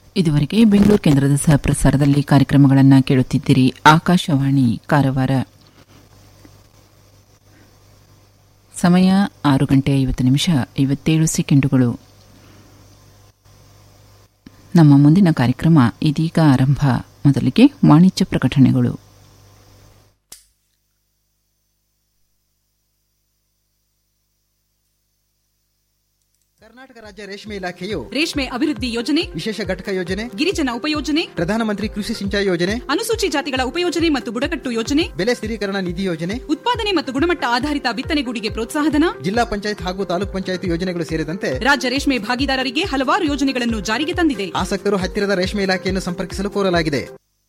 ಇದುವರೆಗೆ ಬೆಂಗಳೂರು ಕೇಂದ್ರದ ಸಹ ಪ್ರಸಾರದಲ್ಲಿ ಕಾರ್ಯಕ್ರಮಗಳನ್ನು ಕೇಳುತ್ತಿದ್ದೀರಿ ಆಕಾಶವಾಣಿ ಕಾರವಾರ ಸಮಯ ಆರು ಗಂಟೆ ಐವತ್ತು ನಿಮಿಷ ಐವತ್ತೇಳು ಸೆಕೆಂಡುಗಳು ನಮ್ಮ ಮುಂದಿನ ಕಾರ್ಯಕ್ರಮ ಇದೀಗ ಆರಂಭ ಮೊದಲಿಗೆ ವಾಣಿಜ್ಯ ಪ್ರಕಟಣೆಗಳು ಕರ್ನಾಟಕ ರಾಜ್ಯ ರೇಷ್ಮೆ ಇಲಾಖೆಯು ರೇಷ್ಮೆ ಅಭಿವೃದ್ಧಿ ಯೋಜನೆ ವಿಶೇಷ ಘಟಕ ಯೋಜನೆ ಗಿರಿಜನ ಉಪಯೋಜನೆ ಪ್ರಧಾನಮಂತ್ರಿ ಕೃಷಿ ಸಿಂಚಾಯಿ ಯೋಜನೆ ಅನುಸೂಚಿ ಜಾತಿಗಳ ಉಪಯೋಜನೆ ಮತ್ತು ಬುಡಕಟ್ಟು ಯೋಜನೆ ಬೆಲೆ ಸ್ಥಿರೀಕರಣ ನಿಧಿ ಯೋಜನೆ ಉತ್ಪಾದನೆ ಮತ್ತು ಗುಣಮಟ್ಟ ಆಧಾರಿತ ಬಿತ್ತನೆಗೂಡಿಗೆ ಪ್ರೋತ್ಸಾಹಧನ ಜಿಲ್ಲಾ ಪಂಚಾಯತ್ ಹಾಗೂ ತಾಲೂಕ್ ಪಂಚಾಯತ್ ಯೋಜನೆಗಳು ಸೇರಿದಂತೆ ರಾಜ್ಯ ರೇಷ್ಮೆ ಭಾಗಿದಾರರಿಗೆ ಹಲವಾರು ಯೋಜನೆಗಳನ್ನು ಜಾರಿಗೆ ತಂದಿದೆ ಆಸಕ್ತರು ಹತ್ತಿರದ ರೇಷ್ಮೆ ಇಲಾಖೆಯನ್ನು ಸಂಪರ್ಕಿಸಲು ಕೋರಲಾಗಿದೆ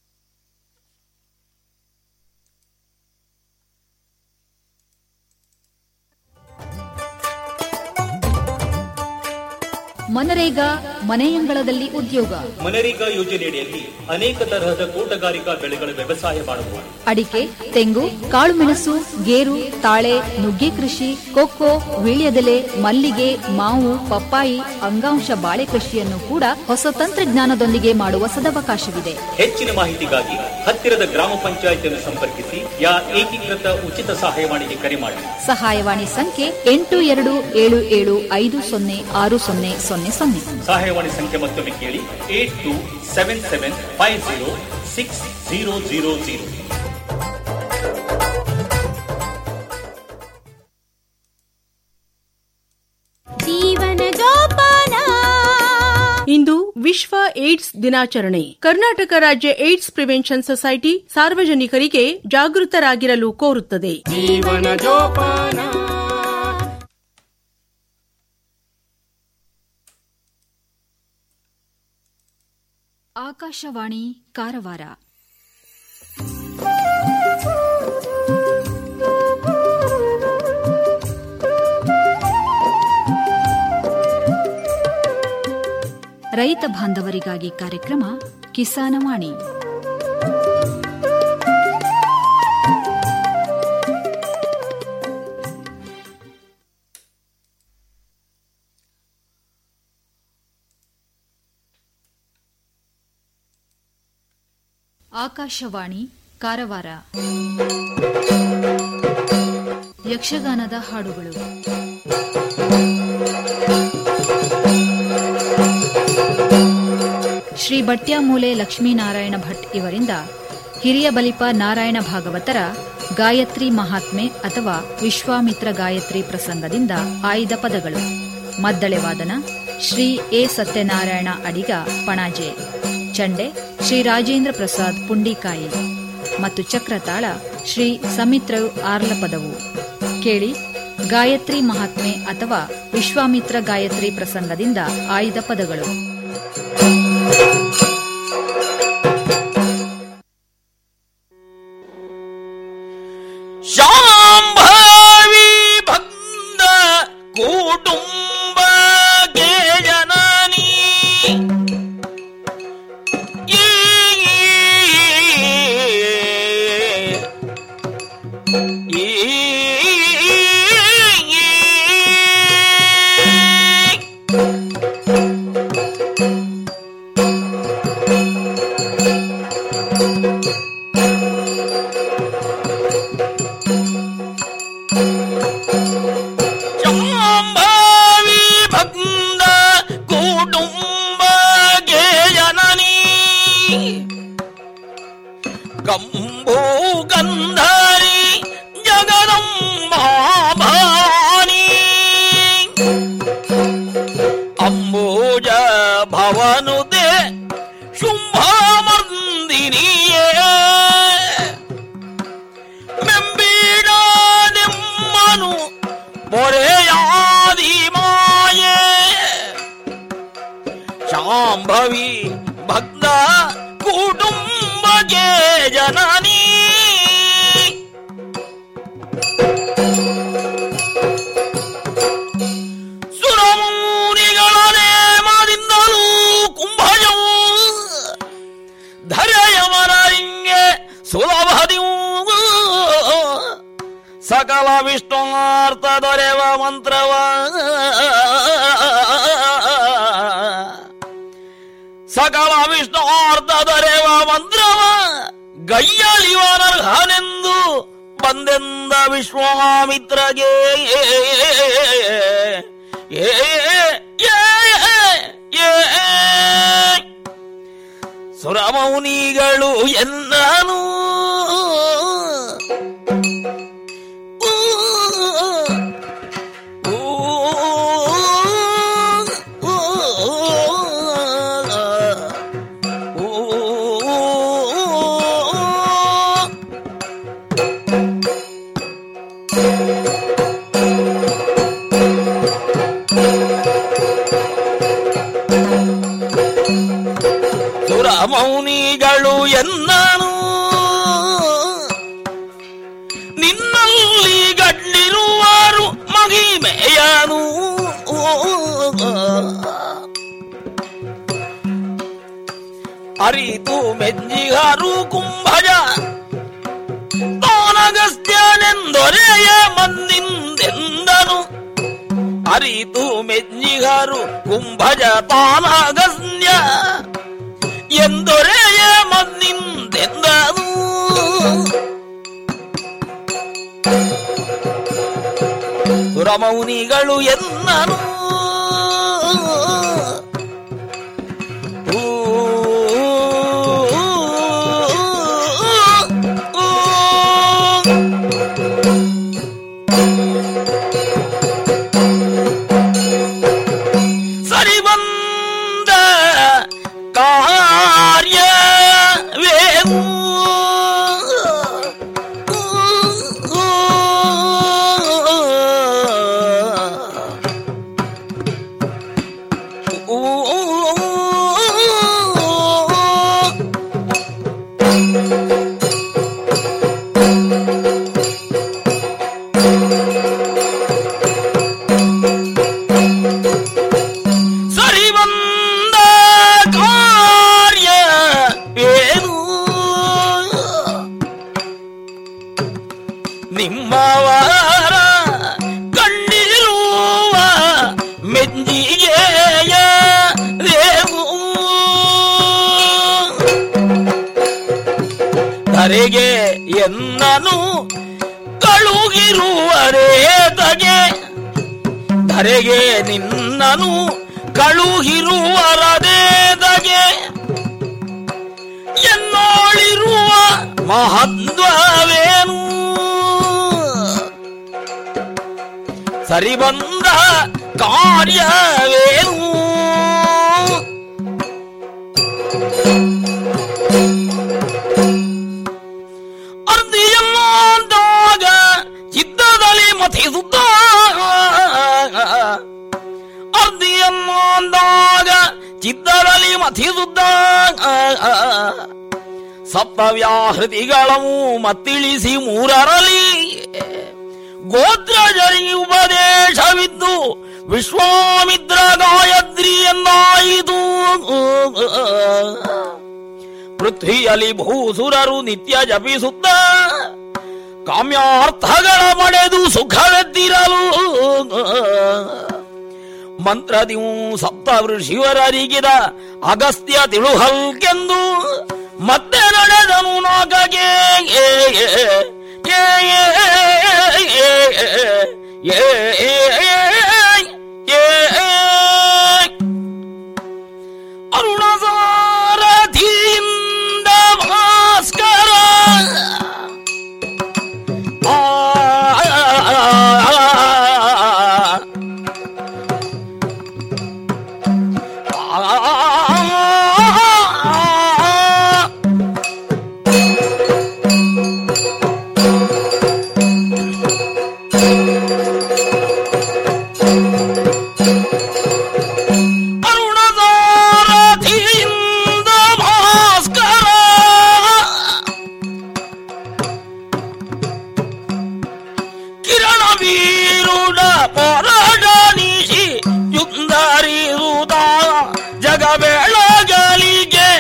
ಮನರೇಗಾ ಮನೆಯಂಗಳದಲ್ಲಿ ಉದ್ಯೋಗ ಮನರೇಗಾ ಯೋಜನೆಯಡಿಯಲ್ಲಿ ಅನೇಕ ತರಹದ ತೋಟಗಾರಿಕಾ ಬೆಳೆಗಳ ವ್ಯವಸಾಯ ಮಾಡಬಹುದು ಅಡಿಕೆ ತೆಂಗು ಕಾಳುಮೆಣಸು ಗೇರು ತಾಳೆ ನುಗ್ಗೆ ಕೃಷಿ ಕೊಕ್ಕೋ ವೀಳ್ಯದೆಲೆ ಮಲ್ಲಿಗೆ ಮಾವು ಪಪ್ಪಾಯಿ ಅಂಗಾಂಶ ಬಾಳೆ ಕೃಷಿಯನ್ನು ಕೂಡ ಹೊಸ ತಂತ್ರಜ್ಞಾನದೊಂದಿಗೆ ಮಾಡುವ ಸದವಕಾಶವಿದೆ ಹೆಚ್ಚಿನ ಮಾಹಿತಿಗಾಗಿ ಹತ್ತಿರದ ಗ್ರಾಮ ಪಂಚಾಯತ್ ಅನ್ನು ಸಂಪರ್ಕಿಸಿ ಯಾ ಏಕೀಕೃತ ಉಚಿತ ಸಹಾಯವಾಣಿಗೆ ಕರೆ ಮಾಡಿ ಸಹಾಯವಾಣಿ ಸಂಖ್ಯೆ ಎಂಟು ಎರಡು ಏಳು ಏಳು ಐದು ಸೊನ್ನೆ ಆರು ಸೊನ್ನೆ ಸೊನ್ನೆ ಸೊನ್ನೆ ಸಹಾಯವಾಣಿ ಸಂಖ್ಯೆ ಮತ್ತೊಮ್ಮೆ ಕೇಳಿ eight two seven seven five zero six zero zero zero ಜೀವನ ಜೋಪಾನ ಇಂದು ವಿಶ್ವ ಏಡ್ಸ್ ದಿನಾಚರಣೆ ಕರ್ನಾಟಕ ರಾಜ್ಯ ಏಡ್ಸ್ ಪ್ರಿವೆನ್ಷನ್ ಸೊಸೈಟಿ ಸಾರ್ವಜನಿಕರಿಗೆ ಜಾಗೃತರಾಗಿರಲು ಕೋರುತ್ತದೆ ಜೀವನ ಜೋಪಾನ ಆಕಾಶವಾಣಿ ಕಾರವಾರ ರೈತ ಬಾಂಧವರಿಗಾಗಿ ಕಾರ್ಯಕ್ರಮ ಕಿಸಾನವಾಣಿ ಆಕಾಶವಾಣಿ ಕಾರವಾರ ಯಕ್ಷಗಾನದ ಹಾಡುಗಳು ಶ್ರೀ ಬಟ್ಯಾಮೂಲೆ ಲಕ್ಷ್ಮೀನಾರಾಯಣ ಭಟ್ ಇವರಿಂದ ಹಿರಿಯ ಬಲಿಪ ನಾರಾಯಣ ಭಾಗವತರ ಗಾಯತ್ರಿ ಮಹಾತ್ಮೆ ಅಥವಾ ವಿಶ್ವಾಮಿತ್ರ ಗಾಯತ್ರಿ ಪ್ರಸಂಗದಿಂದ ಆಯ್ದ ಪದಗಳು ಮದ್ದಳೆ ವಾದನ ಶ್ರೀ ಎ ಸತ್ಯನಾರಾಯಣ ಅಡಿಗ ಪಣಾಜೆ ಚಂಡೆ ಶ್ರೀ ರಾಜೇಂದ್ರ ಪ್ರಸಾದ್ ಪುಂಡಿಕಾಯಿ ಮತ್ತು ಚಕ್ರತಾಳ ಶ್ರೀ ಸಮಿತ್ರ ಆರ್ಲಪದವು ಕೇಳಿ ಗಾಯತ್ರಿ ಮಹಾತ್ಮೆ ಅಥವಾ ವಿಶ್ವಾಮಿತ್ರ ಗಾಯತ್ರಿ ಪ್ರಸಂಗದಿಂದ ಆಯ್ದ ಪದಗಳು ಶಾಂಭವಿ ಭಕ್ತ ಕುಟುಂಬ ಜನನಿ ಈ ಶಾಂಭವಿ ಭಕ್ತ ಕುಟುಂಬ ಜನನಿ ಕಂಬೋ ಗಂಧರಿ ಜಗದಂಬಾಭಾನಿ ಅಂಬೋಜ ಭವನುದೆ ಶುಂಭಮರ್ದಿನಿಯೇ ಮೆಂಬೀಡಾದೆಮ್ಮನು ಮೊರೆಯಾದಿ ಮಾಯೆ ಶಾಂಭವಿ ಭಕ್ತ ಕುಟುಂಬಗೆ ಜನನಿ ಸುರಮೂನಿಗಳ ನೇಮದಿಂದಲೂ ಕುಂಭಜವು ಧರೆಯವರಿಗೆ ಸುಲಭದಿವು ಸಕಲ ವಿಷ್ಣುಮಾರ್ಥ ದೊರೆವ ಮಂತ್ರವ ಸಕಲ ಸಕಲ ವಿಷ್ಣಾರ್ಥದರೇವ ಮಂತ್ರವ ಗೈಯಲಿವನರ್ಹನೆಂದು ಬಂದೆಂದ ವಿಶ್ವಾಮಿತ್ರಗೆ ಏ ಏ ಏ ಸುರಮೌನಿಗಳು ಎನ್ನನು ಸುರಮೌನಿಗಳು ಎನ್ನನು ನಿನ್ನಲ್ಲಿ ಗಡ್ಲಿರುವರು ಮಹಿಮೆಯನು ಅರಿತು ಮೆಜ್ಜಿಗರು ಕುಂಭಜ ತಾನಗಸ್ತ್ಯನೆಂದೊರೆಯ ಮಂದಿಂದೆಂದನು ಅರಿತು ಮೆಜ್ಜಿಗರು ಕುಂಭಜ ತಾನಗಸ್ತ್ಯ ಎಂದೊರೆಯ ಮಂದಿಂದೆಂದನು ಸುರಮೌನಿಗಳು ಎನ್ನನು ಊ, ಊ, ಸರಿ ಬಂದ ಕಾರ್ಯವೇನು ಸರಿ ಬಂದ ಕಾರ್ಯ ಏನು ನಿಮ್ಮವರ ಕಣ್ಣಿರುವ ಮೆಂಜಿಗೆಯ ರೇವು ಧರೆಗೆ ಎನ್ನನು ಕಳುಗಿರುವರೇತಗೆ ಧರೆಗೆ ನಿನ್ನನು ಕಳುಹಿರುವರದೇದಗೆ ಎನ್ನೋಳಿರುವ ಮಹದ್ವವೇನು ಸರಿ ಬಂದ ಕಾರ್ಯವೇನು ಅರ್ಧಿಯಲ್ಲಾದಾಗ ಚಿತ್ತದಲ್ಲಿ ಮಥಿಸುತ್ತ ಅರ್ಧಿಯಲ್ಲಾದಾಗ ಚಿತ್ತದಲ್ಲಿ ಮಥಿಸುತ್ತ ಸಪ್ತವ್ಯಾಹೃತಿಗಳವು ಮತ್ತಿಳಿಸಿ ಮೂರರಲ್ಲಿ ಗೋತ್ರಜರಿ ಉಪದೇಶವಿದ್ದು ವಿಶ್ವಾಮಿತ್ರ ಗಾಯತ್ರಿ ಎಂದಾಯಿತು ಪೃಥ್ವಿಯಲ್ಲಿ ಭೂಸುರರು ನಿತ್ಯ ಜಪಿಸುತ್ತ ಕಾಮ್ಯಾರ್ಥಗಳ ಪಡೆದು ಸುಖವೆದ್ದಿರಲು ಮಂತ್ರದಿವು ಸಪ್ತ ಋಷಿವರರಿಗಿದ ಅಗಸ್ತ್ಯ ತಿಳುಹಲ್ಕೆಂದು ಮತ್ತೆ ನಡೆದನು ನಾಗಗೆ ಏ, ಏ, ಏ, ಏ, ಏ, ಏ, ಏ, ಏ, ಅರುಣ ಸಾರಥಿಯಿಂದ ಭಾಸ್ಕರ ಆ, ಅರುಣಸಾರಥಿಯಿಂದ ಭಾಸ್ಕರ ಕಿರಣ ವೀರುಡ ಪರಡ ನಿಶಿ ಯುಂದರಿರುದ ಜಗ ಬೆಳಗಲಿಗೆ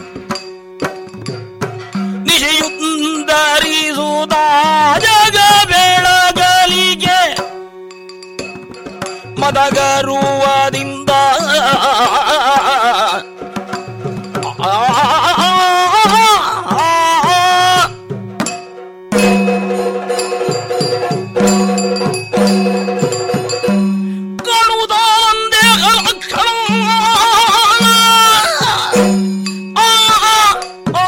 ನಿಶಿಯುಂದರಿಸುದ ಜಗ ಬೆಳಗಲಿಗೆ ಮದಗರುವದಿಂದ ಲಕ್ಷಣ ಆ, ಆ, ಆ.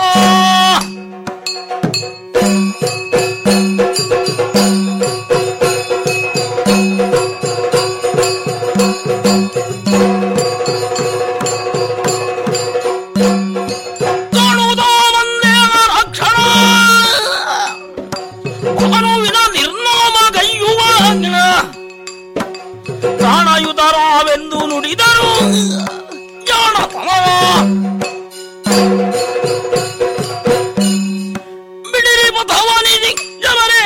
ಕಾಣುವುದೋ ಒಂದೇ ರಕ್ಷಣ ಭಾನುವಿನ ನಿರ್ನಾಮ ಗೈಯುವ ಪ್ರಾಣಯುತರಾವೆಂದು ನುಡಿದರು ಜಾಣತನವ ಬಿಡಿರಿ ಪಥವನಿದಿ ಜನರೇ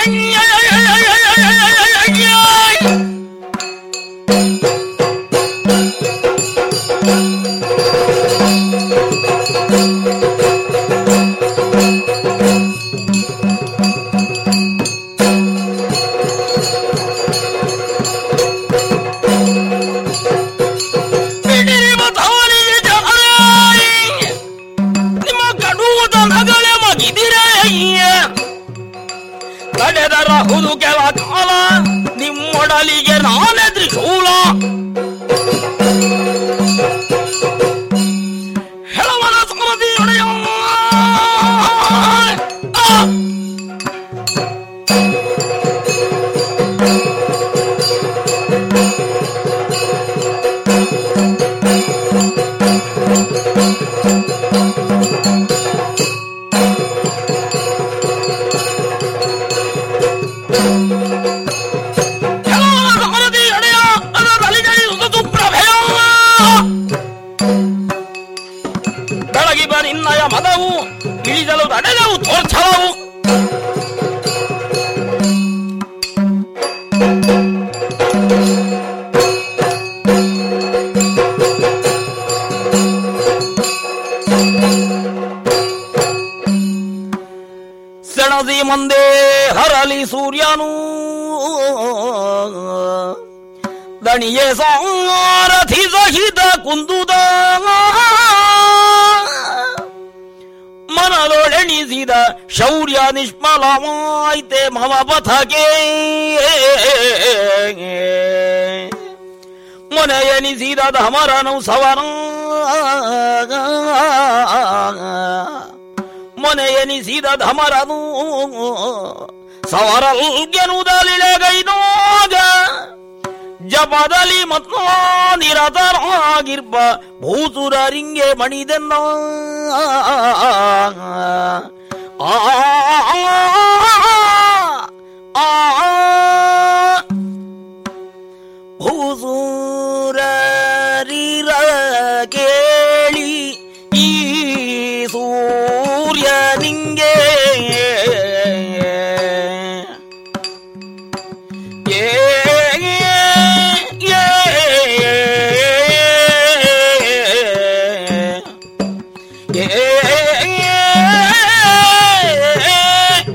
ಬಿಡಿರಿ ಪಥವನಿದಿ ಜನರೇ ನಿಮ್ಮ ಕಡುವುದ ನಗಳೆ ಮಗಿದಿರೇ ತಡೆದರಹುದು ಕೆಲ ಕಾಲ ನಿಮ್ಮೊಡಲಿಗೆ ನಾನೇ ತ್ರಿಶೂಲ ಹೆಳವನ ಸಮತಿಯೊಡೆಯ ಹೆಳವನ ಸಮತಿಯೊಡೆಯ ಅದ ತಲೆಗೈಸುವುದು ಪ್ರಭೆಯ ಬೆಳಗಿಬ ನಿನ್ನಯ ಮದವು ಇಳಿಸಲು ತಡೆದವು ತೋರ್ಛಲವು ಸೆಣಸಿ ಮುಂದೆ ಹರಲಿ ಸೂರ್ಯನು ದಣಿಯೇ ಸಾರಥಿ ಸಹಿತ ಕುಂದುದ ಮನದೊಳೆಣಿಸಿದ ಶೌರ್ಯ ನಿಷ್ಫಲವಾಯ್ತೆ ಮಮ ಪಥಕ್ಕೆ ಮೊನೆ ಎನಿಸಿದ ಧಮರನು ಸವರ ಮೊನೆ ಎನಿಸಿದ ಧಮರನು ಸವರಲ್ಗೆನುದಲಿಳೆಗೈದಾಗ ಜಪದಲ್ಲಿ ಮತ್ತು ನಿರತರಾಗಿರ್ಬ ಭೂಸುರರಿಂಗೆ ಮಣಿದೆನ್ನ ಆ ಆ ಭೂಸೂರರಿರ ಕೇಳಿ ಈ ಸೂರ್ಯ ನಿಂಗೆ ಏ ಏ, ಏ, ಏ,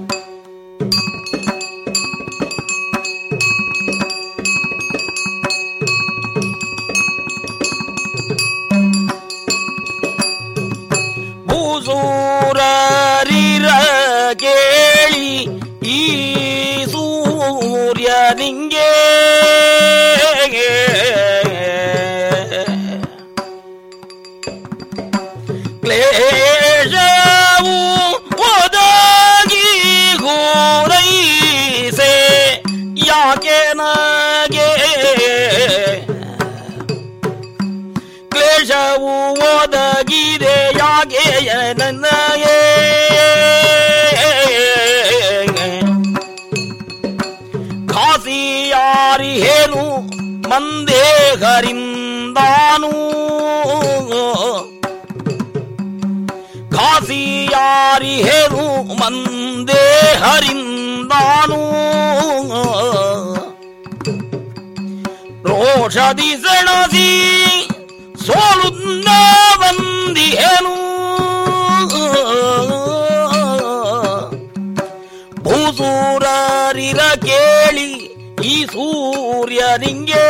ಭೂಸೂರರಿರ ಕೇಳಿ ಈ ಸೂರ್ಯ ನಿಂಗೆ ಕ್ಲೇಶವು ಒದಗಿ ಘೋರೈಸೆ ಯಾಕೆ ನಗೆ ಕ್ಲೇಶವು ಒದಗಿದೆ ಯಾಕೆ ನನಗೆ ಖಾಸಿಯಾರಿ ಹೇನು ಮಂದೇಹರಿಂದಾನು ಖಾಸಿಯಾರಿ ಹೇನು ಮಂದೇಹರಿಂದಾನು ರೋಷದಿ ಸೆಣಸಿ ಸೋಲುನ್ನ ಬಂದಿಹೇನು ಭೂಸೂರರಿರ ಕೇಳಿ ಈ ಸೂರ್ಯ ನಿಂಗೆ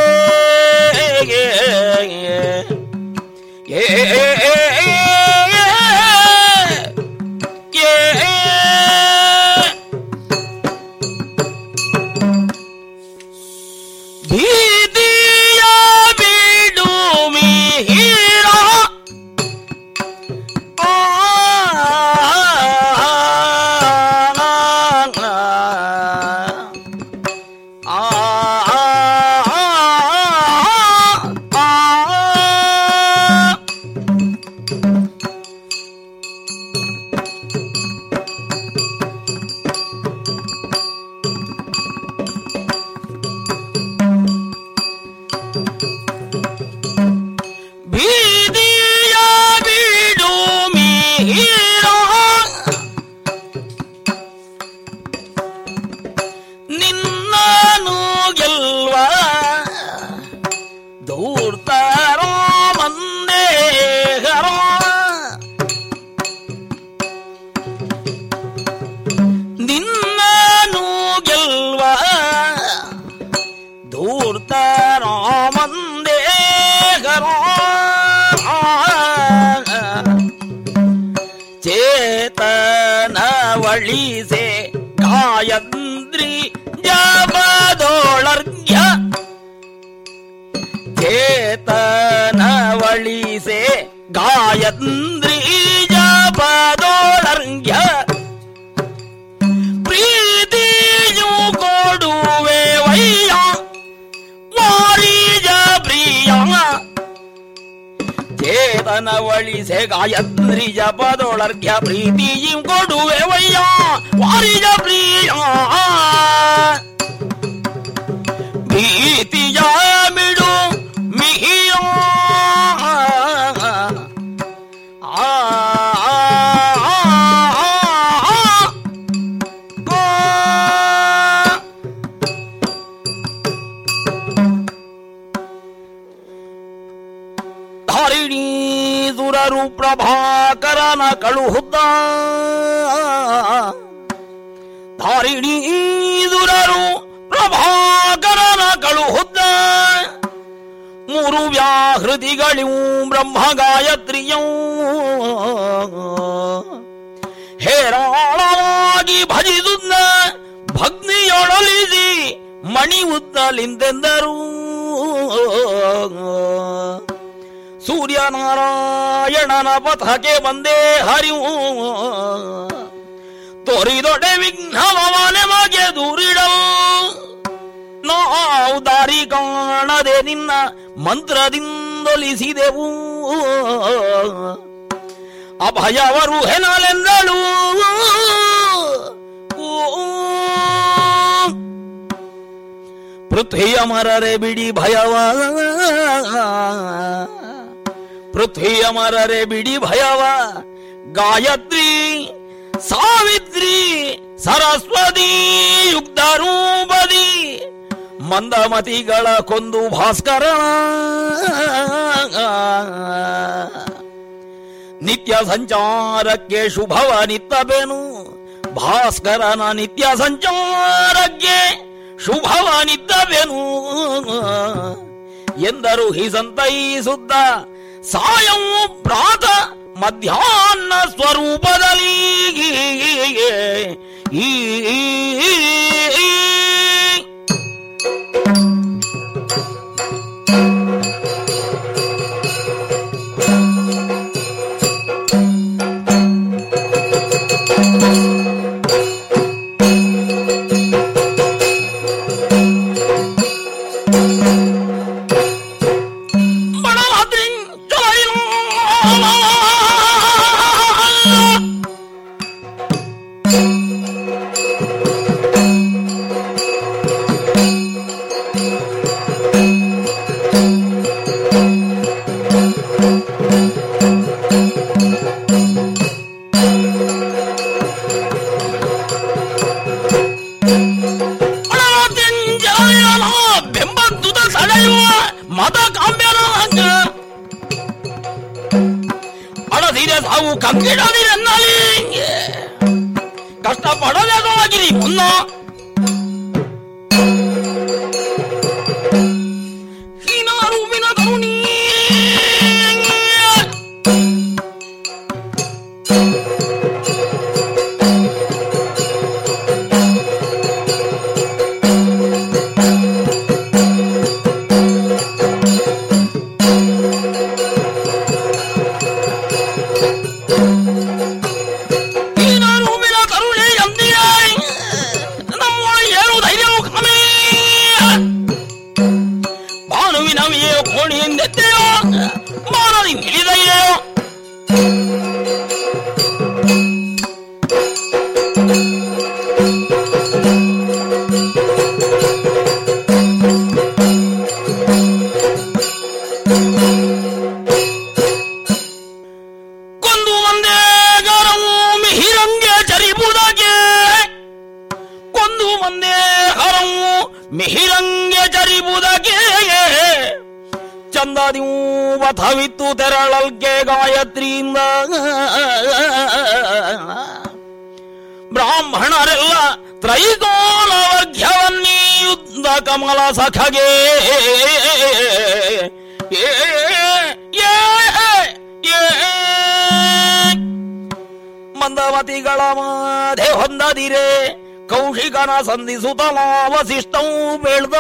ಏ ಭೀತಿಯ ಬಿಡುವುದೇ ಮಂದೇಹರ ನಿನ್ನನು ಗೆಲ್ವ ಧೂರ್ತರ ಮಂದೇಹರ ಚೇತನವಳಿಸೆ ಗಾಯತ್ರಿ ಜಪದೊಳರ್ಘ್ಯ ಚೇತನವಳಿಸೆ ಗಾಯತ್ರಿ ಜಪದೊಳರ್ಘ್ಯ ಪ್ರೀತಿಯು ಕೊಡುವೆ ವಯ್ಯ ವಾರಿಜ ಪ್ರಿಯ ಚೇತನವಳಿಸೆ ಗಾಯತ್ರಿ ಜಪದೊಳರ್ಘ್ಯ ಪ್ರೀತಿಯು ಕೊಡುವೆ ವಯ್ಯ ವಾರಿಜ ಪ್ರಿಯ ಭೀತಿಯ ಬಿಡು ಮಿಹಿಯ ಆ ಧಾರಿಣಿ ದುರರು ಪ್ರಭಾಕರನ ಕಳುಹುದ್ದ ಧಾರಿಣಿ ದುರರು ಪ್ರಭಾಕರನ ಕಳುಹುದ್ದ ಮೂರು ವ್ಯಾಹೃತಿಗಳಿವು ಬ್ರಹ್ಮ ಗಾಯತ್ರಿಯೂ ಹೇರಾಳವಾಗಿ ಭಜಿಸುತ್ತ ಭಗ್ನಿಯೊಳಲಿಸಿ ಮಣಿ ಉತ್ತಲಿಂದೆಂದರು ಸೂರ್ಯನಾರಾಯಣನ ಪಥಕ್ಕೆ ಬಂದೇ ಹರಿವು ತೋರಿದೊಡೆ ವಿಘ್ನವನೆ ಮಗೆ ದೂರಿಡಲು ನಾವು ದಾರಿ ಕಾಣದೆ ನಿನ್ನ ಮಂತ್ರದಿಂದೊಲಿಸಿದೆವು ಅಭಯವರು ಹೆನಲೆಂದಳು ಪೃಥ್ವಿಯ ಮರರೆ ಬಿಡಿ ಭಯವ ಪೃಥ್ವಿಯ ಮರರೆ ಬಿಡಿ ಭಯವ ಗಾಯತ್ರಿ ಸಾವಿತ್ರಿ ಸರಸ್ವತಿ ಯುಕ್ತ ರೂಪದಿ ಮಂದಮತಿಗಳ ಕೊಂದು ಭಾಸ್ಕರ ನಿತ್ಯ ಸಂಚಾರಕ್ಕೆ ಶುಭವ ನಿತ್ತಬೇನು ಭಾಸ್ಕರನ ನಿತ್ಯ ಸಂಚಾರಕ್ಕೆ ಶುಭವ ನಿತ್ತಬೇನು ಎಂದರು ಹಿ ಸಂತೈಸುತ್ತ ಸಾಯಂ ಪ್ರಾತ ಮಧ್ಯಾಹ್ನ ಸ್ವರೂಪದಲ್ಲಿ ಈ ಬೆಂಬತ್ತುದ ಸೆಳೆಯುವ ಮದ ಕಾಂಬ್ಯನ ಅಳದಿರೆ ಸಾವು ಕಂಕಿಡದಿರೆನ್ನಲಿ ಕಷ್ಟಪಡಬೇಕಾಗಿರಿ ಮುನ್ನ ಹೀನ ರೂಪಿನ ಕರುಣಿ ಹೀನ ರೂಪಿನ ಕರುಣೆ ಎಂದಿಯ ನಮ್ಮ ಏನು ಧೈರ್ಯವು ಕಮೆ ಭಾನುವಿನ ಮೇಯ ಕೋಣಿಯಿಂದೆತ್ತೆಯೋ ಮಾನದಿ ಹಿಡಿದೆಯೋ ಕೊಂದು ಒಂದೇ ಗರವು ಮಿಹಿರಂಗೆ ಚರಿಬುದಗೆ ಕೊಂದು ಒಂದೇ ಹರವು ಮಿಹಿರಂಗೆ ಚರಿಬುದಗೆ ಚಂದದಿವು ವಥವಿತ್ತು ತೆರಳಲ್ಗೆ ಗಾಯತ್ರಿಯಿಂದ ಬ್ರಾಹ್ಮಣರೆಲ್ಲ ತ್ರೈಕೋಲವರ್ಘ್ಯವನ್ನೀ ಯುದ್ಧ ಕಮಲ ಸಖಗೆ ಏ, ಏ, ಏ, ಮಂದಮತಿಗಳ ಮಾಧೆ ಹೊಂದದಿರೆ ಕೌಶಿಕನ ಸಂಧಿಸುತ್ತಲ ವಸಿಷ್ಠವು ಬೆಳ್ದ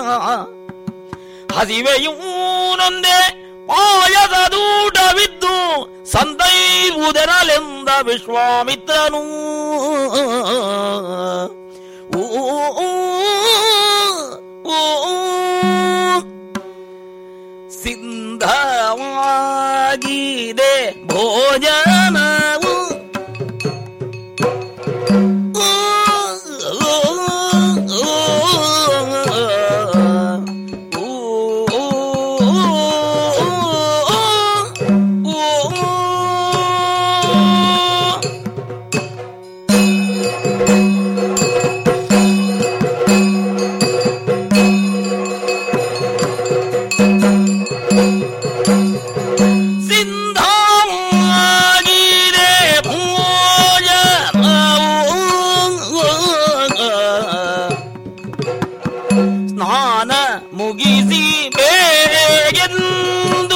ಹಸಿವೆಯೂ ನೊಂದೆ ಪಾಯಸದೂಟವಿದ್ದು ಸಂತೈವುದೆರಲೆಂದ ವಿಶ್ವಾಮಿತ್ರನು ಊ, ಊ, ಊ, ಸಿದ್ಧವಾಗಿದೆ ಭೋಜನವು ಸಿದ್ಧವಾಗಿದೆ ಭೋಜನವು ಸ್ನಾನ ಮುಗಿಸಿ ಬೇಗೆಂದು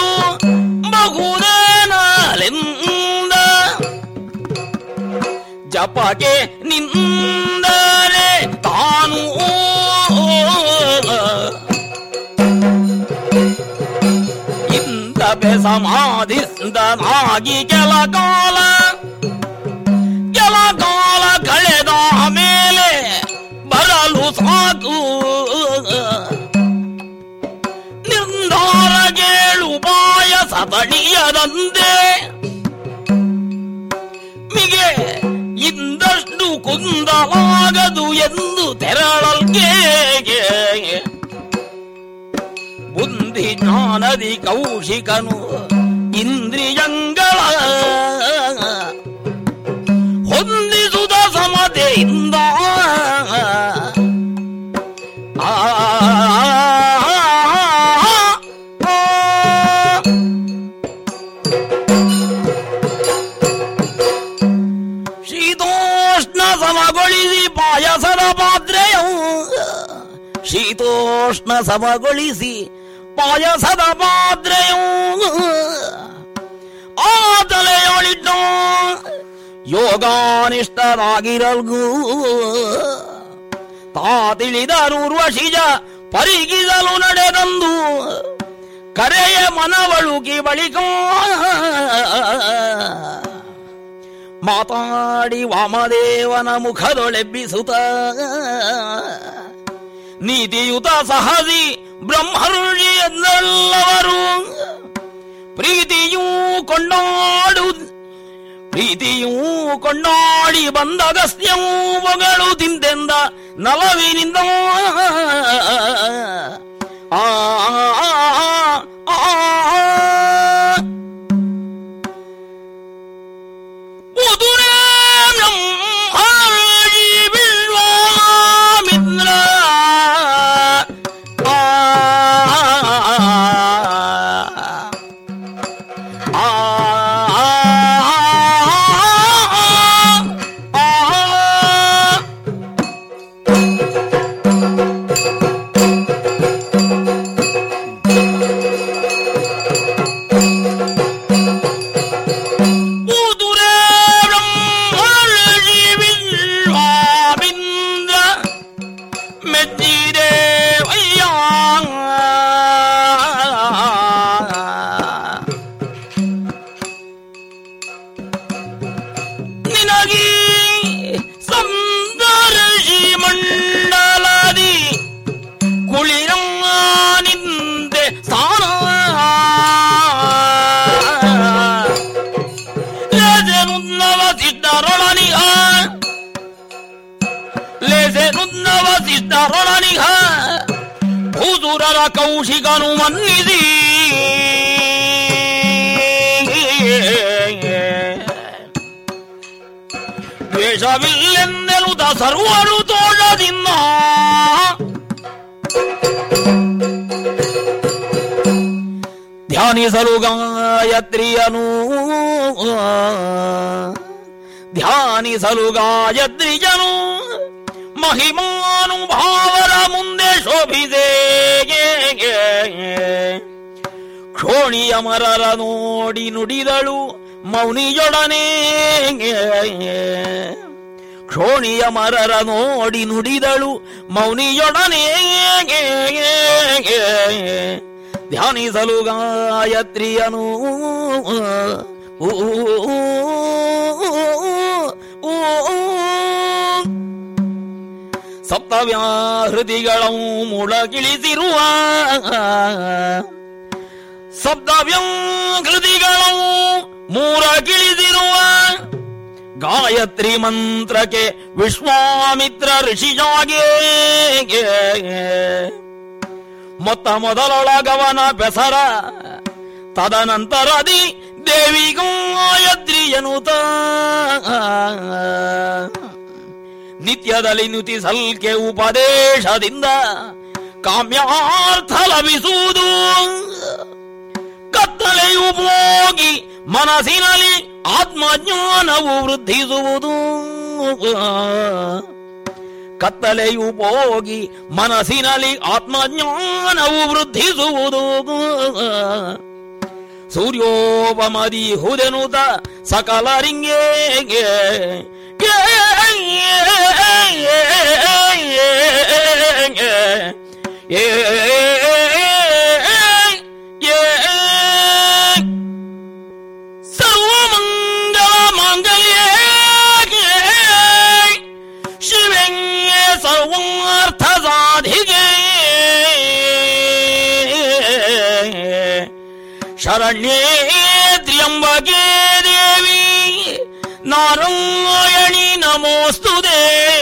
ಬಹುದೇನಲೆಂದ ಜಪಕ್ಕೆ ನಿಂದರೆ ತಾನು ಇಂದಬೆ ಸಮಾಧಿಸಿದನಾಗಿ ಕೆಲ ಕಾಲ ಕೆಲ ಕಾಲ ಕಳೆದ ಮೇಲೆ ಬರಲು ಸಾಕು ನಿರ್ಧಾರ ಕೇಳು ಪಾಯ ಸತಣಿಯದಂತೆ ಮಿಗೆ ಇಂದಷ್ಟು ಕುಂದಲಾಗದು ಎಂದು ತೆರಳಲ್ಗೆ ಬುದ್ಧಿ ಜ್ಞಾನದಿ ಕೌಶಿಕನು ಇಂದ್ರಿಯಂಗಳ ಹೊಂದಿಸುದ ಸಮತೆಯಿಂದ ಆ ಶೀತೋಷ್ಣ ಸಮಗೊಳಿಸಿ ಪಾಯಸದ ಪಾತ್ರೆಯು ಶೀತೋಷ್ಣ ಸಮಗೊಳಿಸಿ ಪಾಯಸದ ಪಾತ್ರೆಯು ಆ ತಲೆಯೊಳಿಟ್ಟು ಯೋಗಾನಿಷ್ಠರಾಗಿರಲ್ಗೂ ತಾ ತಿಳಿದರೂರ್ವಶಿಜ ಪರಿಗಿಸಲು ನಡೆದಂದು ಕರೆಯ ಮನವಳುಕಿ ಬಳಿಕ ಮಾತಾಡಿ ವಾಮದೇವನ ಮುಖದೊಳೆಬ್ಬಿಸುತ್ತ ನೀತಿಯುತ ಸಹಜಿ ಬ್ರಹ್ಮಋಷಿ ಎಂದೆಲ್ಲವರು ಪ್ರೀತಿಯೂ ಕೊಂಡಾಡು ಪ್ರೀತಿಯೂ ಕೊಂಡಾಡಿ ಬಂದ ಅಗಸ್ತ್ಯವೂ ಮಗಳು ತಿಂದೆಂದ ನಲವಿನಿಂದ ಆ ಆ, ಆ, ಆ. ಉದುರೇಣಂ ಹರಿ ಬಿಲ್ವಾಮಿತ್ರ ಆ ಆ ಮೆಚ್ಚಿದೆ ಅಯ್ಯ ನಿನಗೀ ಸಂದರ್ಶಿ ಮಂಡಲದಿ ಕುಳಿರಮ್ಮ ನಿಂದೆ ಸ್ಥಾನ ಲೇಸೆನುನ್ನವ ಸಿದ್ಧರೊಳನಿಗ ಲೇಸೆನುನ್ನವ ಸಿದ್ಧರೊಳನಿಗ ಭೂಸುರರ ಕೌಶಿಕನು ಮನ್ನಿಸಿ ದ್ವೇಷವಿಲ್ಲೆಂದೆಲುದ ಸರ್ವರು ತೋಳದಿಂದ ಧ್ಯಾನಿಸಲು ಗಾಯತ್ರಿಯನು ಧ್ಯಾನಿಸಲು ಗಾಯತ್ರಿಯನು ಮಹಿಮಾನುಭಾವರ ಮುಂದೆ ಶೋಭಿಸೇ ಕ್ಷೋಣಿಯ ಮರರ ನೋಡಿ ನುಡಿದಳು ಮೌನಿಯೊಡನೆ ಕ್ಷೋಣಿಯ ಮರರ ನೋಡಿ ನುಡಿದಳು ಮೌನಿಯೊಡನೆ ಧ್ಯಾನಿಸಲು ಗಾಯತ್ರಿಯನು ಊ, ಊ, ಸಪ್ತವ್ಯಾಹೃತಿಗಳು ಮುಳಗಿಳಿಸಿರುವ ಸಪ್ತವ್ಯಾಹೃತಿಗಳು ಮೂರಗಿಳಿಸಿರುವ ಗಾಯತ್ರಿ ಮಂತ್ರಕ್ಕೆ ವಿಶ್ವಾಮಿತ್ರ ಋಷಿಯಾಗೆ ಮೊತ್ತ ಮೊದಲೊಳಗವನ ಬೆಸರ ತದನಂತರದಿ ದೇವಿ ಗಾಯತ್ರಿಯನುತ ನಿತ್ಯದಲ್ಲಿ ನುತಿಸಲ್ಕೆ ಉಪದೇಶದಿಂದ ಕಾಮ್ಯಾರ್ಥ ಲಭಿಸುವುದು ಕತ್ತಲೆಯು ಹೋಗಿ ಮನಸ್ಸಿನಲ್ಲಿ ಆತ್ಮಜ್ಞಾನವು ವೃದ್ಧಿಸುವುದು ಕತ್ತಲೆಯು ಹೋಗಿ ಮನಸ್ಸಿನಲ್ಲಿ ಆತ್ಮಜ್ಞಾನವು ವೃದ್ಧಿಸುವುದು ಸೂರ್ಯೋಪಮದಿ ಹುದೆನುತ ಸಕಲರಿಂಗೆ ಸರ್ವಮಂಗಲ ಮಾಂಗಲ್ಯೇ ಶಿವೆಂಗೆ ಸರ್ವಾರ್ಥ ಸಾಧಿಗೆ ಶರಣ್ಯೇ ತ್ರ್ಯಂಬಕೆ ದೇವಿ ನಾರಾಯಣಿ ನಮೋಸ್ತುದೇ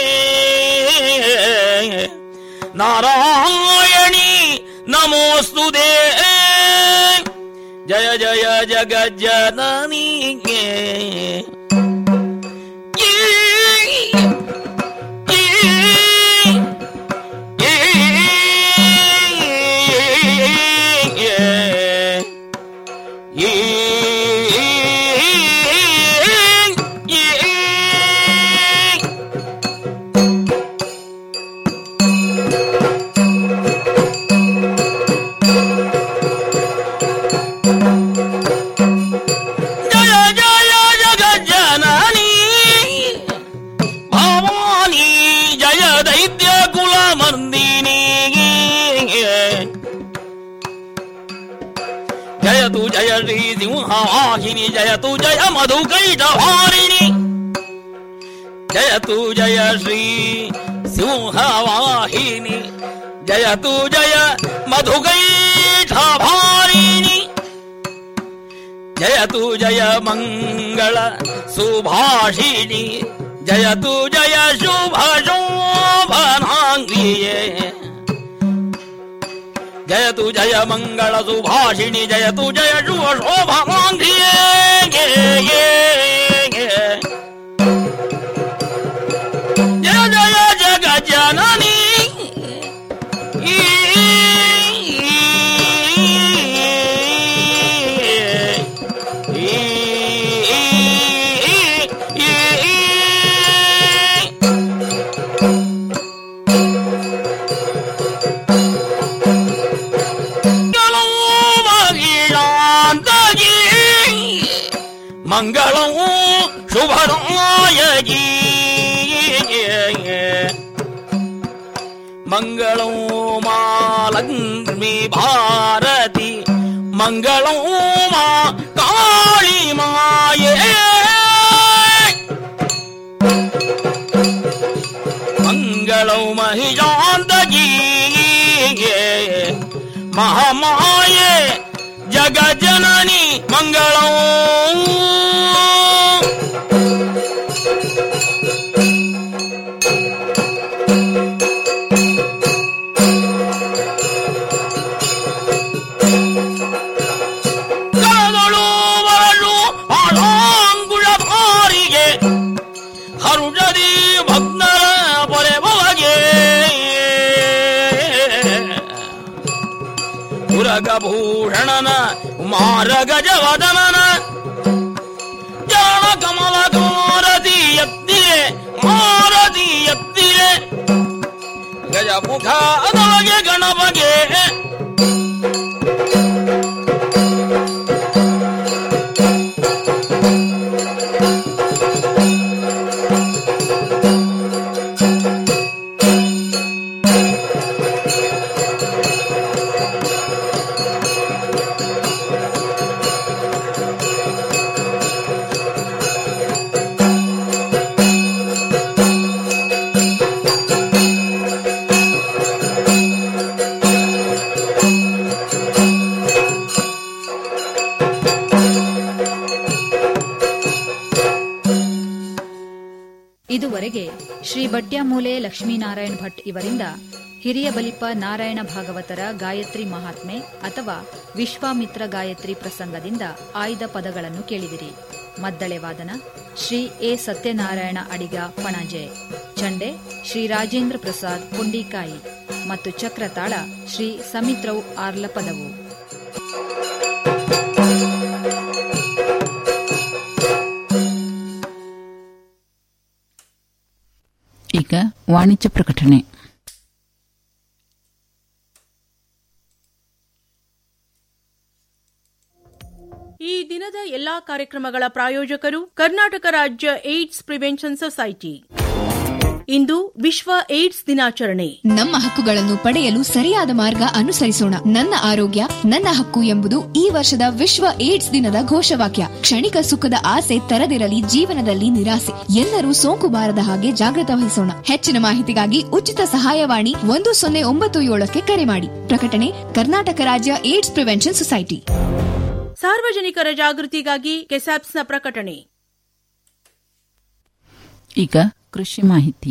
ನಾರಾಯಣಿ ನಮೋಸ್ತುದೇ ಜಯ ಜಯ ಜಗಜ್ಜನನಿಗೆ ಈ ಈ ಜಯ ಜಯ ಜಗಜ್ಜನನಿ ಭವಾನಿ ಜಯ ದೈತ್ಯ ಕುಲ ಮಂದಿನಿ ಜಯತು ಜಯ ಶ್ರೀ ಸಿಂಹವಾಹಿನಿ ಜಯತು ಜಯ ಮಧು ಕೈಟವಾರಿಣಿ ಜಯತು ಜಯ ಶ್ರೀ ಸಿಂಹವಾಹಿನಿ ಜಯತು ಜಯ ಮಧು ಕೈಟವಾರಿಣಿ ಜಯತು ಜಯ ಮಂಗಳ ಸುಭಾಷಿಣಿ ಜಯತು ಜಯ ಶುಭ ಶೋಭನಾಂಗಿಯೇ ಜಯತು ಜಯ ಮಂಗಳ ಸುಭಾಷಿಣಿ ಜಯತು ಜಯ ಶುಭ ಶೋಭನಾಂಗಿಯೇ ಜಯ ಜಯ ಜಗ ಜನನಿ ಈ ಮಂಗಳವು ಶುಭರಾಯಗಿ ಮಂಗಳವು ಮಾಲಕ್ಷ್ಮಿ ಭಾರತಿ ಮಂಗಳವು ಮಾ ಕಾಳಿ ಮಾಯೇ ಮಂಗಳವು ಮಹಿಷಾಂತಗಿ ಮಹಾಮಾಯೆ ಜಗಜನನಿ ಮಂಗಳವು ಕರದಳು ಬರಲು ಆಳಾಂಗುಳ ಭಾರಿಗೆ ಹರುಜದಿ ಭಗ್ನರ ಪೊರೆಬಗೆ ಉರಗಭೂಷಣನ ಕುಮಾರ ಗಜವದನನ ಜಾಣ ಕಮಲ ಮಾರತಿ ಎತ್ತಿರೆ ಮಾರತಿ ಎತ್ತಿರೆ ಗಜ ಮುಖ ಅದೊಳಗೆ ಗಣಪಗೆ ಇದುವರೆಗೆ ಶ್ರೀ ಬಟ್ಯಾಮೂಲೆ ಲಕ್ಷ್ಮೀನಾರಾಯಣ ಭಟ್ ಇವರಿಂದ ಹಿರಿಯ ಬಲಿಪ ನಾರಾಯಣ ಭಾಗವತರ ಗಾಯತ್ರಿ ಮಹಾತ್ಮೆ ಅಥವಾ ವಿಶ್ವಾಮಿತ್ರ ಗಾಯತ್ರಿ ಪ್ರಸಂಗದಿಂದ ಆಯ್ದ ಪದಗಳನ್ನು ಕೇಳಿದಿರಿ ಮದ್ದಳೆ ವಾದನ ಶ್ರೀ ಎ ಸತ್ಯನಾರಾಯಣ ಅಡಿಗ ಪಣಜೆ ಚಂಡೆ ಶ್ರೀ ರಾಜೇಂದ್ರ ಪ್ರಸಾದ್ ಪುಂಡಿಕಾಯಿ ಮತ್ತು ಚಕ್ರತಾಳ ಶ್ರೀ ಸಮಿತ್ರೌ ಆರ್ಲಪದವು ಈಗ ವಾಣಿಜ್ಯ ಪ್ರಕಟಣೆ ಈ ದಿನದ ಎಲ್ಲಾ ಕಾರ್ಯಕ್ರಮಗಳ ಪ್ರಾಯೋಜಕರು ಕರ್ನಾಟಕ ರಾಜ್ಯ ಏಡ್ಸ್ ಪ್ರಿವೆನ್ಷನ್ ಸೊಸೈಟಿ ಇಂದು ವಿಶ್ವ ಏಡ್ಸ್ ದಿನಾಚರಣೆ ನಮ್ಮ ಹಕ್ಕುಗಳನ್ನು ಪಡೆಯಲು ಸರಿಯಾದ ಮಾರ್ಗ ಅನುಸರಿಸೋಣ ನನ್ನ ಆರೋಗ್ಯ ನನ್ನ ಹಕ್ಕು ಎಂಬುದು ಈ ವರ್ಷದ ವಿಶ್ವ ಏಡ್ಸ್ ದಿನದ ಘೋಷವಾಕ್ಯ ಕ್ಷಣಿಕ ಸುಖದ ಆಸೆ ತರದಿರಲಿ ಜೀವನದಲ್ಲಿ ನಿರಾಸೆ ಎಲ್ಲರೂ ಸೋಂಕು ಬಾರದ ಹಾಗೆ ಜಾಗೃತ ವಹಿಸೋಣ ಹೆಚ್ಚಿನ ಮಾಹಿತಿಗಾಗಿ ಉಚಿತ ಸಹಾಯವಾಣಿ ಒಂದು ಸೊನ್ನೆ ಒಂಬತ್ತು ಏಳಕ್ಕೆ ಕರೆ ಮಾಡಿ ಪ್ರಕಟಣೆ ಕರ್ನಾಟಕ ರಾಜ್ಯ ಏಡ್ಸ್ ಪ್ರಿವೆನ್ಷನ್ ಸೊಸೈಟಿ ಸಾರ್ವಜನಿಕರ ಜಾಗೃತಿಗಾಗಿ ಕೆಸಾಪ್ಸ್ನ ಪ್ರಕಟಣೆ ಈಗ ಕೃಷಿ ಮಾಹಿತಿ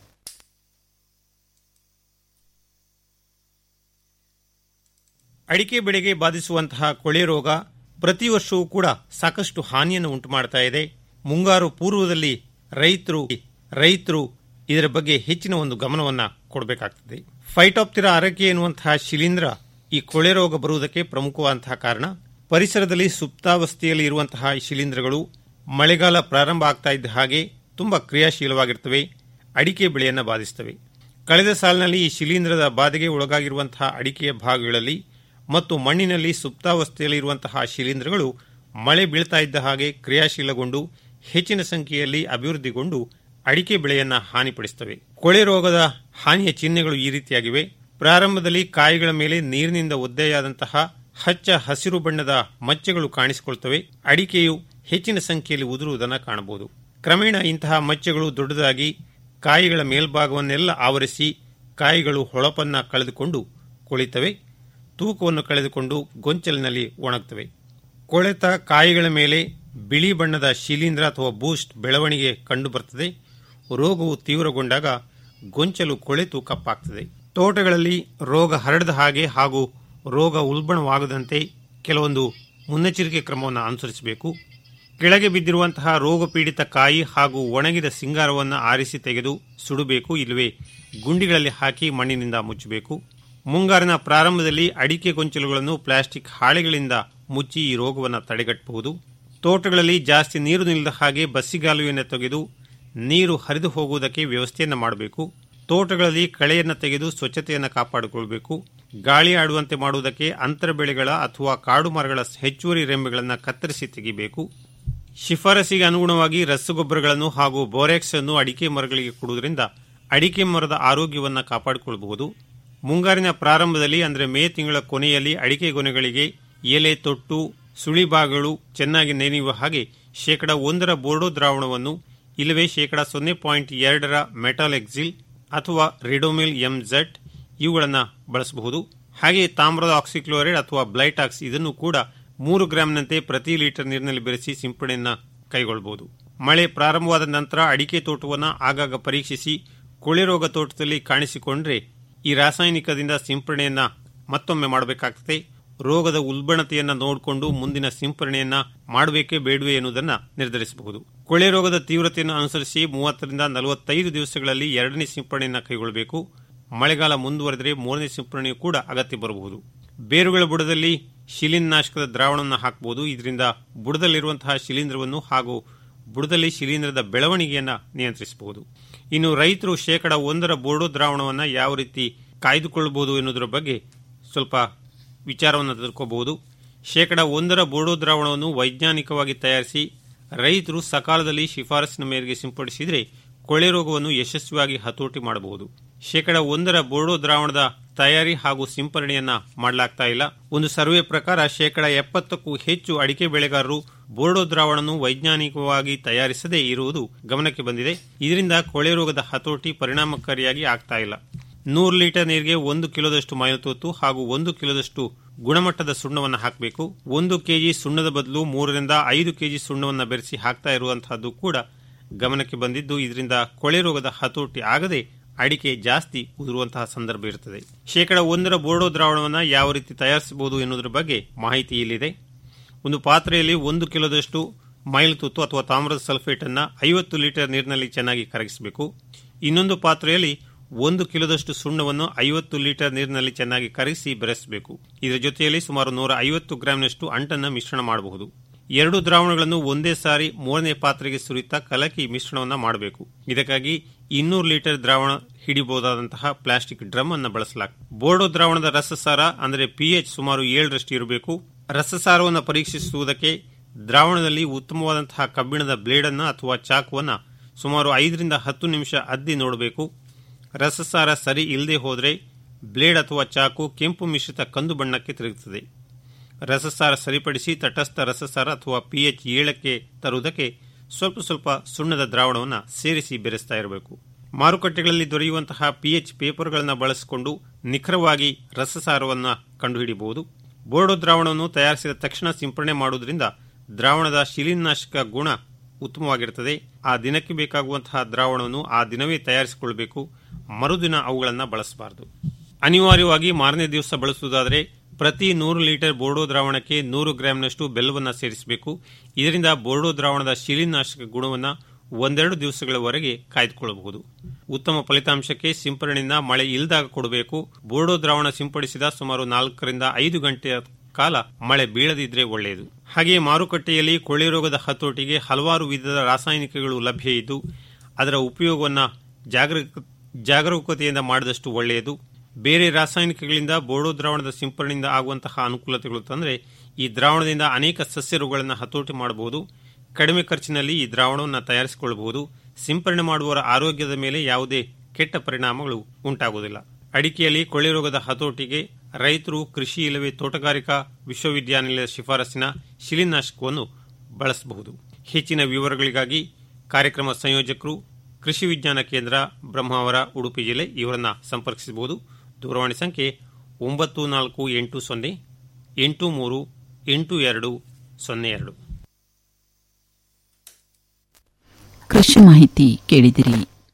ಅಡಿಕೆ ಬೆಳೆಗೆ ಬಾಧಿಸುವಂತಹ ಕೊಳೆ ರೋಗ ಪ್ರತಿ ವರ್ಷವೂ ಕೂಡ ಸಾಕಷ್ಟು ಹಾನಿಯನ್ನು ಉಂಟು ಮಾಡ್ತಾ ಇದೆ ಮುಂಗಾರು ಪೂರ್ವದಲ್ಲಿ ರೈತರು ರೈತರು ಇದರ ಬಗ್ಗೆ ಹೆಚ್ಚಿನ ಒಂದು ಗಮನವನ್ನ ಕೊಡಬೇಕಾಗ್ತದೆ ಫೈಟಾಪ್ತಿರಾ ಅರಕೆ ಎನ್ನುವಂತಹ ಶಿಲೀಂಧ್ರ ಈ ಕೊಳೆ ರೋಗ ಬರುವುದಕ್ಕೆ ಪ್ರಮುಖವಾದಂತಹ ಕಾರಣ ಪರಿಸರದಲ್ಲಿ ಸುಪ್ತಾವಸ್ಥೆಯಲ್ಲಿ ಇರುವಂತಹ ಈ ಶಿಲೀಂಧ್ರಗಳು ಮಳೆಗಾಲ ಪ್ರಾರಂಭ ಆಗ್ತಾ ಇದ್ದ ಹಾಗೆ ತುಂಬಾ ಕ್ರಿಯಾಶೀಲವಾಗಿರ್ತವೆ ಅಡಿಕೆ ಬೆಳೆಯನ್ನು ಬಾಧಿಸುತ್ತವೆ ಕಳೆದ ಸಾಲಿನಲ್ಲಿ ಈ ಶಿಲೀಂಧ್ರದ ಬಾಧೆಗೆ ಒಳಗಾಗಿರುವಂತಹ ಅಡಿಕೆಯ ಭಾಗಗಳಲ್ಲಿ ಮತ್ತು ಮಣ್ಣಿನಲ್ಲಿ ಸುಪ್ತಾವಸ್ಥೆಯಲ್ಲಿ ಇರುವಂತಹ ಶಿಲೀಂಧ್ರಗಳು ಮಳೆ ಬೀಳ್ತಾ ಇದ್ದ ಹಾಗೆ ಕ್ರಿಯಾಶೀಲಗೊಂಡು ಹೆಚ್ಚಿನ ಸಂಖ್ಯೆಯಲ್ಲಿ ಅಭಿವೃದ್ಧಿಗೊಂಡು ಅಡಿಕೆ ಬೆಳೆಯನ್ನ ಹಾನಿಪಡಿಸುತ್ತವೆ ಕೊಳೆ ರೋಗದ ಹಾನಿಯ ಚಿಹ್ನೆಗಳು ಈ ರೀತಿಯಾಗಿವೆ ಪ್ರಾರಂಭದಲ್ಲಿ ಕಾಯಿಗಳ ಮೇಲೆ ನೀರಿನಿಂದ ಒದ್ದೆಯಾದಂತಹ ಹಚ್ಚ ಹಸಿರು ಬಣ್ಣದ ಮಚ್ಚೆಗಳು ಕಾಣಿಸಿಕೊಳ್ತವೆ ಅಡಿಕೆಯು ಹೆಚ್ಚಿನ ಸಂಖ್ಯೆಯಲ್ಲಿ ಉದುರುವುದನ್ನು ಕಾಣಬಹುದು ಕ್ರಮೇಣ ಇಂತಹ ಮಚ್ಚೆಗಳು ದೊಡ್ಡದಾಗಿ ಕಾಯಿಗಳ ಮೇಲ್ಭಾಗವನ್ನೆಲ್ಲ ಆವರಿಸಿ ಕಾಯಿಗಳು ಹೊಳಪನ್ನ ಕಳೆದುಕೊಂಡು ಕೊಳಿತವೆ ತೂಕವನ್ನು ಕಳೆದುಕೊಂಡು ಗೊಂಚಲಿನಲ್ಲಿ ಒಣಗ್ತವೆ ಕೊಳೆತ ಕಾಯಿಗಳ ಮೇಲೆ ಬಿಳಿ ಬಣ್ಣದ ಶಿಲೀಂಧ್ರ ಅಥವಾ ಬೂಸ್ಟ್ ಬೆಳವಣಿಗೆ ಕಂಡುಬರುತ್ತದೆ ರೋಗವು ತೀವ್ರಗೊಂಡಾಗ ಗೊಂಚಲು ಕೊಳೆತು ಕಪ್ಪಾಗ್ತದೆ ತೋಟಗಳಲ್ಲಿ ರೋಗ ಹರಡದ ಹಾಗೆ ಹಾಗೂ ರೋಗ ಉಲ್ಬಣವಾಗದಂತೆ ಕೆಲವೊಂದು ಮುನ್ನೆಚ್ಚರಿಕೆ ಕ್ರಮವನ್ನು ಅನುಸರಿಸಬೇಕು ಕೆಳಗೆ ಬಿದ್ದಿರುವಂತಹ ರೋಗ ಪೀಡಿತ ಕಾಯಿ ಹಾಗೂ ಒಣಗಿದ ಸಿಂಗಾರವನ್ನು ಆರಿಸಿ ತೆಗೆದು ಸುಡಬೇಕು ಇಲ್ಲವೇ ಗುಂಡಿಗಳಲ್ಲಿ ಹಾಕಿ ಮಣ್ಣಿನಿಂದ ಮುಚ್ಚಬೇಕು ಮುಂಗಾರಿನ ಪ್ರಾರಂಭದಲ್ಲಿ ಅಡಿಕೆ ಗೊಂಚಲುಗಳನ್ನು ಪ್ಲಾಸ್ಟಿಕ್ ಹಾಳೆಗಳಿಂದ ಮುಚ್ಚಿ ಈ ರೋಗವನ್ನು ತಡೆಗಟ್ಟಬಹುದು ತೋಟಗಳಲ್ಲಿ ಜಾಸ್ತಿ ನೀರು ನಿಲ್ಲದ ಹಾಗೆ ಬಸ್ಸಿಗಾಲುವೆಯನ್ನು ತೆಗೆದು ನೀರು ಹರಿದು ಹೋಗುವುದಕ್ಕೆ ವ್ಯವಸ್ಥೆಯನ್ನು ಮಾಡಬೇಕು ತೋಟಗಳಲ್ಲಿ ಕಳೆಯನ್ನು ತೆಗೆದು ಸ್ವಚ್ಛತೆಯನ್ನು ಕಾಪಾಡಿಕೊಳ್ಳಬೇಕು ಗಾಳಿ ಆಡುವಂತೆ ಮಾಡುವುದಕ್ಕೆ ಅಂತರ ಬೆಳೆಗಳ ಅಥವಾ ಕಾಡು ಮರಗಳ ಹೆಚ್ಚುವರಿ ರೆಂಬೆಗಳನ್ನು ಕತ್ತರಿಸಿ ತೆಗೆಯಬೇಕು ಶಿಫಾರಸಿಗೆ ಅನುಗುಣವಾಗಿ ರಸಗೊಬ್ಬರಗಳನ್ನು ಹಾಗೂ ಬೋರೆಕ್ಸ್ ಅನ್ನು ಅಡಿಕೆ ಮರಗಳಿಗೆ ಕೊಡುವುದರಿಂದ ಅಡಿಕೆ ಮರದ ಆರೋಗ್ಯವನ್ನು ಕಾಪಾಡಿಕೊಳ್ಳಬಹುದು ಮುಂಗಾರಿನ ಪ್ರಾರಂಭದಲ್ಲಿ ಅಂದರೆ ಮೇ ತಿಂಗಳ ಕೊನೆಯಲ್ಲಿ ಅಡಿಕೆ ಗೊನೆಗಳಿಗೆ ಎಲೆ ತೊಟ್ಟು ಸುಳಿಭಾಗಗಳು ಚೆನ್ನಾಗಿ ನೆನೆಯುವ ಹಾಗೆ ಶೇಕಡ ಒಂದರ ಬೋರ್ಡೋ ದ್ರಾವಣವನ್ನು ಇಲ್ಲವೇ ಶೇಕಡ ಸೊನ್ನೆ ಪಾಯಿಂಟ್ ಎರಡರ ಮೆಟಾಲ್ ಎಕ್ಸಿಲ್ ಅಥವಾ ರಿಡೋಮಿಲ್ ಎಂಜೆಟ್ ಇವುಗಳನ್ನು ಬಳಸಬಹುದು ಹಾಗೆ ತಾಮ್ರದ ಆಕ್ಸಿಕ್ಲೋರೈಡ್ ಅಥವಾ ಬ್ಲೈಟಾಕ್ಸ್ ಇದನ್ನು ಕೂಡ ಮೂರು ಗ್ರಾಂನಂತೆ ಪ್ರತಿ ಲೀಟರ್ ನೀರಿನಲ್ಲಿ ಬೆರೆಸಿ ಸಿಂಪಡಣೆಯನ್ನು ಕೈಗೊಳ್ಳಬಹುದು ಮಳೆ ಪ್ರಾರಂಭವಾದ ನಂತರ ಅಡಿಕೆ ತೋಟವನ್ನು ಆಗಾಗ ಪರೀಕ್ಷಿಸಿ ಕೊಳೆ ರೋಗ ತೋಟದಲ್ಲಿ ಕಾಣಿಸಿಕೊಂಡ್ರೆ ಈ ರಾಸಾಯನಿಕದಿಂದ ಸಿಂಪಡಣೆಯನ್ನ ಮತ್ತೊಮ್ಮೆ ಮಾಡಬೇಕಾಗ್ತದೆ ರೋಗದ ಉಲ್ಬಣತೆಯನ್ನ ನೋಡಿಕೊಂಡು ಮುಂದಿನ ಸಿಂಪರಣೆಯನ್ನ ಮಾಡಬೇಕೇ ಬೇಡವೇ ಎನ್ನುವುದನ್ನು ನಿರ್ಧರಿಸಬಹುದು ಕೊಳೆ ರೋಗದ ತೀವ್ರತೆಯನ್ನು ಅನುಸರಿಸಿ ಮೂವತ್ತರಿಂದ ನಲವತ್ತೈದು ದಿವಸಗಳಲ್ಲಿ ಎರಡನೇ ಸಿಂಪರಣೆಯನ್ನ ಕೈಗೊಳ್ಳಬೇಕು ಮಳೆಗಾಲ ಮುಂದುವರೆದರೆ ಮೂರನೇ ಸಿಂಪರಣೆಯೂ ಕೂಡ ಅಗತ್ಯ ಬರಬಹುದು ಬೇರುಗಳ ಬುಡದಲ್ಲಿ ಶಿಲೀಂಧ್ರನಾಶಕದ ದ್ರಾವಣವನ್ನು ಹಾಕಬಹುದು ಇದರಿಂದ ಬುಡದಲ್ಲಿರುವಂತಹ ಶಿಲೀಂಧ್ರವನ್ನು ಹಾಗೂ ಬುಡದಲ್ಲಿ ಶಿಲೀಂಧ್ರದ ಬೆಳವಣಿಗೆಯನ್ನು ನಿಯಂತ್ರಿಸಬಹುದು ಇನ್ನು ರೈತರು ಶೇಕಡ ಒಂದರ ಬೋರ್ಡೋ ದ್ರಾವಣವನ್ನು ಯಾವ ರೀತಿ ಕಾಯ್ದುಕೊಳ್ಳಬಹುದು ಎನ್ನುವುದರ ಬಗ್ಗೆ ಸ್ವಲ್ಪ ವಿಚಾರವನ್ನು ತಿಳ್ಕೋಬಹುದು ಶೇಕಡ ಒಂದರ ಬೋರ್ಡೋ ದ್ರಾವಣವನ್ನು ವೈಜ್ಞಾನಿಕವಾಗಿ ತಯಾರಿಸಿ ರೈತರು ಸಕಾಲದಲ್ಲಿ ಶಿಫಾರಸಿನ ಮೇರೆಗೆ ಸಿಂಪಡಿಸಿದರೆ ಕೊಳೆ ರೋಗವನ್ನು ಯಶಸ್ವಿಯಾಗಿ ಹತೋಟಿ ಮಾಡಬಹುದು ಶೇಕಡ ಒಂದರ ಬೋರ್ಡೋ ದ್ರಾವಣದ ತಯಾರಿ ಹಾಗೂ ಸಿಂಪರಣೆಯನ್ನ ಮಾಡಲಾಗ್ತಾ ಇಲ್ಲ ಒಂದು ಸರ್ವೆ ಪ್ರಕಾರ ಶೇಕಡ ಎಪ್ಪತ್ತಕ್ಕೂ ಹೆಚ್ಚು ಅಡಿಕೆ ಬೆಳೆಗಾರರು ಬೋರ್ಡೋ ದ್ರಾವಣವನ್ನು ವೈಜ್ಞಾನಿಕವಾಗಿ ತಯಾರಿಸದೇ ಇರುವುದು ಗಮನಕ್ಕೆ ಬಂದಿದೆ ಇದರಿಂದ ಕೊಳೆ ರೋಗದ ಹತೋಟಿ ಪರಿಣಾಮಕಾರಿಯಾಗಿ ಆಗ್ತಾ ಇಲ್ಲ ನೂರು ಲೀಟರ್ ನೀರಿಗೆ ಒಂದು ಕಿಲೋದಷ್ಟು ಮೈಲುತೂತು ಹಾಗೂ ಒಂದು ಕಿಲೋದಷ್ಟು ಗುಣಮಟ್ಟದ ಸುಣ್ಣವನ್ನು ಹಾಕಬೇಕು ಒಂದು ಕೆಜಿ ಸುಣ್ಣದ ಬದಲು ಮೂರರಿಂದ ಐದು ಕೆಜಿ ಸುಣ್ಣವನ್ನು ಬೆರೆಸಿ ಹಾಕ್ತಾ ಇರುವಂತಹದ್ದು ಕೂಡ ಗಮನಕ್ಕೆ ಬಂದಿದ್ದು ಇದರಿಂದ ಕೊಳೆ ರೋಗದ ಹತೋಟಿ ಆಗದೆ ಅಡಿಕೆ ಜಾಸ್ತಿ ಉದುರುವಂತಹ ಸಂದರ್ಭ ಇರುತ್ತದೆ ಶೇಕಡ ಒಂದರ ಬೋರ್ಡೋ ದ್ರಾವಣವನ್ನು ಯಾವ ರೀತಿ ತಯಾರಿಸಬಹುದು ಎನ್ನುವುದರ ಬಗ್ಗೆ ಮಾಹಿತಿ ಇಲ್ಲಿದೆ ಒಂದು ಪಾತ್ರೆಯಲ್ಲಿ ಒಂದು ಕಿಲೋದಷ್ಟು ಮೈಲುತೂತು ಅಥವಾ ತಾಮ್ರದ ಸಲ್ಫೇಟ್ ಅನ್ನ ಐವತ್ತು ಲೀಟರ್ ನೀರಿನಲ್ಲಿ ಚೆನ್ನಾಗಿ ಕರಗಿಸಬೇಕು ಇನ್ನೊಂದು ಪಾತ್ರೆಯಲ್ಲಿ ಒಂದು ಕಿಲೋದಷ್ಟು ಸುಣ್ಣವನ್ನು ಐವತ್ತು ಲೀಟರ್ ನೀರಿನಲ್ಲಿ ಚೆನ್ನಾಗಿ ಕರಗಿಸಿ ಬೆರೆಸಬೇಕು ಇದರ ಜೊತೆಯಲ್ಲಿ ಸುಮಾರು ನೂರ ಐವತ್ತು ಗ್ರಾಂನಷ್ಟು ಅಂಟನ್ನು ಮಿಶ್ರಣ ಮಾಡಬಹುದು ಎರಡು ದ್ರಾವಣಗಳನ್ನು ಒಂದೇ ಸಾರಿ ಮೂರನೇ ಪಾತ್ರೆಗೆ ಸುರಿತಾ ಕಲಕಿ ಮಿಶ್ರಣವನ್ನು ಮಾಡಬೇಕು ಇದಕ್ಕಾಗಿ ಇನ್ನೂರು ಲೀಟರ್ ದ್ರಾವಣ ಹಿಡಿಬಹುದಾದಂತಹ ಪ್ಲಾಸ್ಟಿಕ್ ಡ್ರಮ್ ಅನ್ನು ಬಳಸಲಾಗುತ್ತದೆ ಬೋರ್ಡೋ ದ್ರಾವಣದ ರಸಸಾರ ಅಂದರೆ ಪಿಎಚ್ ಸುಮಾರು ಏಳರಷ್ಟು ಇರಬೇಕು ರಸಸಾರವನ್ನು ಪರೀಕ್ಷಿಸುವುದಕ್ಕೆ ದ್ರಾವಣದಲ್ಲಿ ಉತ್ತಮವಾದಂತಹ ಕಬ್ಬಿಣದ ಬ್ಲೇಡ್ ಅನ್ನು ಅಥವಾ ಚಾಕುವನ್ನು ಸುಮಾರು ಐದರಿಂದ ಹತ್ತು ನಿಮಿಷ ಅದ್ದಿ ನೋಡಬೇಕು ರಸಸಾರ ಸರಿ ಇಲ್ಲದೆ ಹೋದರೆ ಬ್ಲೇಡ್ ಅಥವಾ ಚಾಕು ಕೆಂಪು ಮಿಶ್ರಿತ ಕಂದು ಬಣ್ಣಕ್ಕೆ ತಿರುಗುತ್ತದೆ ರಸಸಾರ ಸರಿಪಡಿಸಿ ತಟಸ್ಥ ರಸಸಾರ ಅಥವಾ ಪಿಎಚ್ ಏಳಕ್ಕೆ ತರುವುದಕ್ಕೆ ಸ್ವಲ್ಪ ಸ್ವಲ್ಪ ಸುಣ್ಣದ ದ್ರಾವಣವನ್ನು ಸೇರಿಸಿ ಬೆರೆಸ್ತಾ ಇರಬೇಕು ಮಾರುಕಟ್ಟೆಗಳಲ್ಲಿ ದೊರೆಯುವಂತಹ ಪಿಎಚ್ ಪೇಪರ್ಗಳನ್ನು ಬಳಸಿಕೊಂಡು ನಿಖರವಾಗಿ ರಸಸಾರವನ್ನು ಕಂಡುಹಿಡಿಯಬಹುದು ಬೋರ್ಡೋ ದ್ರಾವಣವನ್ನು ತಯಾರಿಸಿದ ತಕ್ಷಣ ಸಿಂಪರಣೆ ಮಾಡುವುದರಿಂದ ದ್ರಾವಣದ ಶಿಲೀನಾಶಕ ಗುಣ ಉತ್ತಮವಾಗಿರುತ್ತದೆ ಆ ದಿನಕ್ಕೆ ಬೇಕಾಗುವಂತಹ ದ್ರಾವಣವನ್ನು ಆ ದಿನವೇ ತಯಾರಿಸಿಕೊಳ್ಳಬೇಕು ಮರುದಿನ ಅವುಗಳನ್ನು ಬಳಸಬಾರದು ಅನಿವಾರ್ಯವಾಗಿ ಮಾರನೇ ದಿವಸ ಬಳಸುವುದಾದರೆ ಪ್ರತಿ ನೂರು ಲೀಟರ್ ಬೋರ್ಡೋ ದ್ರಾವಣಕ್ಕೆ ನೂರು ಗ್ರಾಂನಷ್ಟು ಬೆಲ್ಲವನ್ನು ಸೇರಿಸಬೇಕು ಇದರಿಂದ ಬೋರ್ಡೋ ದ್ರಾವಣದ ಶಿಲೀನಾಶಕ ಗುಣವನ್ನು ಒಂದೆರಡು ದಿವಸಗಳವರೆಗೆ ಕಾಯ್ದುಕೊಳ್ಳಬಹುದು ಉತ್ತಮ ಫಲಿತಾಂಶಕ್ಕೆ ಸಿಂಪರಣೆಯಿಂದ ಮಳೆ ಇಲ್ಲದಾಗ ಕೊಡಬೇಕು ಬೋರ್ಡೋ ದ್ರಾವಣ ಸಿಂಪಡಿಸಿದ ಸುಮಾರು ನಾಲ್ಕರಿಂದ ಐದು ಗಂಟೆಯ ಕಾಲ ಮಳೆ ಬೀಳದಿದ್ರೆ ಒಳ್ಳೆಯದು ಹಾಗೆಯೇ ಮಾರುಕಟ್ಟೆಯಲ್ಲಿ ಕೊಳ್ಳೆ ರೋಗದ ಹತೋಟಿಗೆ ಹಲವಾರು ವಿಧದ ರಾಸಾಯನಿಕಗಳು ಲಭ್ಯ ಇದ್ದು ಅದರ ಉಪಯೋಗವನ್ನು ಜಾಗರೂಕ ಜಾಗರೂಕತೆಯಿಂದ ಮಾಡಿದಷ್ಟು ಒಳ್ಳೆಯದು ಬೇರೆ ರಾಸಾಯನಿಕಗಳಿಂದ ಬೋರ್ಡೋ ದ್ರಾವಣದ ಸಿಂಪರಣೆಯಿಂದ ಆಗುವಂತಹ ಅನುಕೂಲತೆಗಳು ತಂದರೆ ಈ ದ್ರಾವಣದಿಂದ ಅನೇಕ ಸಸ್ಯ ರೋಗಗಳನ್ನು ಹತೋಟಿ ಮಾಡಬಹುದು ಕಡಿಮೆ ಖರ್ಚಿನಲ್ಲಿ ಈ ದ್ರಾವಣವನ್ನು ತಯಾರಿಸಿಕೊಳ್ಳಬಹುದು ಸಿಂಪರಣೆ ಮಾಡುವವರ ಆರೋಗ್ಯದ ಮೇಲೆ ಯಾವುದೇ ಕೆಟ್ಟ ಪರಿಣಾಮಗಳು ಉಂಟಾಗುವುದಿಲ್ಲ ಅಡಿಕೆಯಲ್ಲಿ ಕೊಳ್ಳೆ ರೋಗದ ಹತೋಟಿಗೆ ರೈತರು ಕೃಷಿ ಇಲ್ಲವೇ ತೋಟಗಾರಿಕಾ ವಿಶ್ವವಿದ್ಯಾನಿಲಯದ ಶಿಫಾರಸಿನ ಶಿಲೀನಾಶಕವನ್ನು ಬಳಸಬಹುದು ಹೆಚ್ಚಿನ ವಿವರಗಳಿಗಾಗಿ ಕಾರ್ಯಕ್ರಮ ಸಂಯೋಜಕರು ಕೃಷಿ ವಿಜ್ಞಾನ ಕೇಂದ್ರ ಬ್ರಹ್ಮಾವರ ಉಡುಪಿ ಜಿಲ್ಲೆ ಇವರನ್ನ ಸಂಪರ್ಕಿಸಬಹುದು ದೂರವಾಣಿ ಸಂಖ್ಯೆ ಒಂಬತ್ತು ನಾಲ್ಕು ಎಂಟು ಸೊನ್ನೆ ಎಂಟು ಮೂರು ಎಂಟು ಎರಡು ಸೊನ್ನೆ ಎರಡು ಕೃಷಿ ಮಾಹಿತಿ ಕೇಳಿದಿರಿ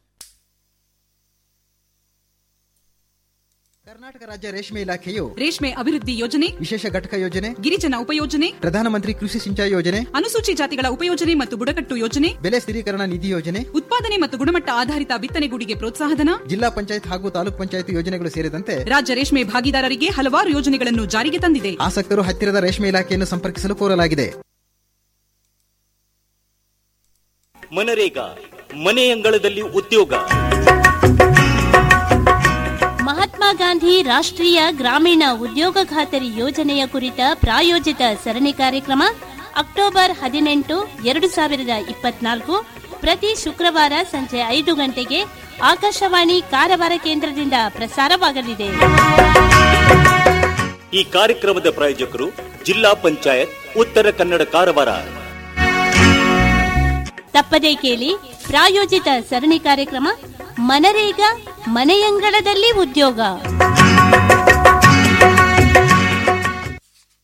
ಕರ್ನಾಟಕ ರಾಜ್ಯ ರೇಷ್ಮೆ ಇಲಾಖೆಯು ರೇಷ್ಮೆ ಅಭಿವೃದ್ಧಿ ಯೋಜನೆ ವಿಶೇಷ ಘಟಕ ಯೋಜನೆ ಗಿರಿಜನ ಉಪಯೋಜನೆ ಪ್ರಧಾನಮಂತ್ರಿ ಕೃಷಿ ಸಿಂಚಾಯಿ ಯೋಜನೆ ಅನುಸೂಚಿ ಜಾತಿಗಳ ಉಪಯೋಜನೆ ಮತ್ತು ಬುಡಕಟ್ಟು ಯೋಜನೆ ಬೆಲೆ ಸ್ಥಿರೀಕರಣ ನಿಧಿ ಯೋಜನೆ ಉತ್ಪಾದನೆ ಮತ್ತು ಗುಣಮಟ್ಟ ಆಧಾರಿತ ಬಿತ್ತನೆಗೂಡಿಗೆ ಪ್ರೋತ್ಸಾಹಧನ ಜಿಲ್ಲಾ ಪಂಚಾಯತ್ ಹಾಗೂ ತಾಲೂಕ್ ಪಂಚಾಯತ್ ಯೋಜನೆಗಳು ಸೇರಿದಂತೆ ರಾಜ್ಯ ರೇಷ್ಮೆ ಭಾಗಿದಾರರಿಗೆ ಹಲವಾರು ಯೋಜನೆಗಳನ್ನು ಜಾರಿಗೆ ತಂದಿದೆ ಆಸಕ್ತರು ಹತ್ತಿರದ ರೇಷ್ಮೆ ಇಲಾಖೆಯನ್ನು ಸಂಪರ್ಕಿಸಲು ಕೋರಲಾಗಿದೆ ಮನರೇಗಾ ಮನೆಯಂಗಳದಲ್ಲಿ ಉದ್ಯೋಗ ಮಹಾತ್ಮ ಗಾಂಧಿ ರಾಷ್ಟ್ರೀಯ ಗ್ರಾಮೀಣ ಉದ್ಯೋಗ ಖಾತರಿ ಯೋಜನೆಯ ಕುರಿತ ಪ್ರಾಯೋಜಿತ ಸರಣಿ ಕಾರ್ಯಕ್ರಮ ಅಕ್ಟೋಬರ್ ಹದಿನೆಂಟು ಎರಡು ಸಾವಿರದ ಇಪ್ಪತ್ನಾಲ್ಕು ಪ್ರತಿ ಶುಕ್ರವಾರ ಸಂಜೆ ಐದು ಗಂಟೆಗೆ ಆಕಾಶವಾಣಿ ಕಾರವಾರ ಕೇಂದ್ರದಿಂದ ಪ್ರಸಾರವಾಗಲಿದೆ ಈ ಕಾರ್ಯಕ್ರಮದ ಪ್ರಾಯೋಜಕರು ಜಿಲ್ಲಾ ಪಂಚಾಯತ್ ಉತ್ತರ ಕನ್ನಡ ಕಾರವಾರ ತಪ್ಪದೇ ಕೇಳಿ ಪ್ರಾಯೋಜಿತ ಸರಣಿ ಕಾರ್ಯಕ್ರಮ ಮನರೇಗಾ ಮನೆಯಂಗಳದಲ್ಲಿ ಉದ್ಯೋಗ